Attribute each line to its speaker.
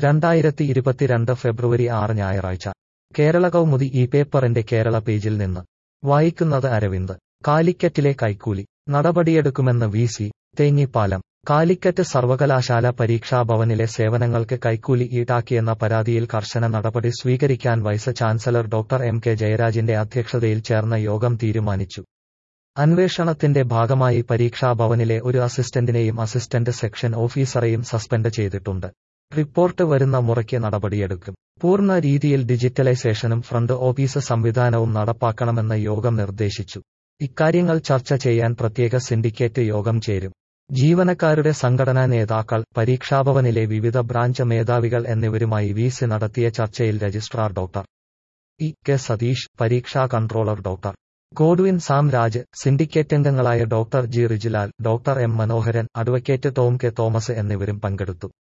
Speaker 1: രണ്ടായിരത്തി ഇരുപത്തിരണ്ട് ഫെബ്രുവരി ആറ് ഞായറാഴ്ച കേരള കൗമുദി ഈ പേപ്പറിന്റെ കേരള പേജിൽ നിന്ന് വായിക്കുന്നത് അരവിന്ദ് കാലിക്കറ്റിലെ കൈക്കൂലി നടപടിയെടുക്കുമെന്ന് വി സി തേഞ്ഞിപ്പാലം കാലിക്കറ്റ് സർവകലാശാല പരീക്ഷാഭവനിലെ സേവനങ്ങൾക്ക് കൈക്കൂലി ഈടാക്കിയെന്ന പരാതിയിൽ കർശന നടപടി സ്വീകരിക്കാൻ vice chancellor doctor M K ജയരാജിന്റെ അധ്യക്ഷതയിൽ ചേർന്ന യോഗം തീരുമാനിച്ചു അന്വേഷണത്തിന്റെ ഭാഗമായി പരീക്ഷാഭവനിലെ ഒരു അസിസ്റ്റന്റിനെയും അസിസ്റ്റന്റ് സെക്ഷൻ ഓഫീസറെയും സസ്പെൻഡ് ചെയ്തിട്ടുണ്ട് റിപ്പോർട്ട് വരുന്ന മുറയ്ക്ക് നടപടിയെടുക്കും പൂർണ്ണ രീതിയിൽ ഡിജിറ്റലൈസേഷനും ഫ്രണ്ട് ഓഫീസ് സംവിധാനവും നടപ്പാക്കണമെന്ന് യോഗം നിർദ്ദേശിച്ചു ഇക്കാര്യങ്ങൾ ചർച്ച ചെയ്യാൻ പ്രത്യേക സിൻഡിക്കേറ്റ് യോഗം ചേരും ജീവനക്കാരുടെ സംഘടനാ നേതാക്കൾ പരീക്ഷാഭവനിലെ വിവിധ ബ്രാഞ്ച് മേധാവികൾ എന്നിവരുമായി വി സി നടത്തിയ ചർച്ചയിൽ registrar doctor E K Satheesh പരീക്ഷാ controller doctor Godwin Sam Raj syndicate അംഗങ്ങളായ doctor G Rijilal doctor M Manoharan advocate Tom K Thomas എന്നിവരും പങ്കെടുത്തു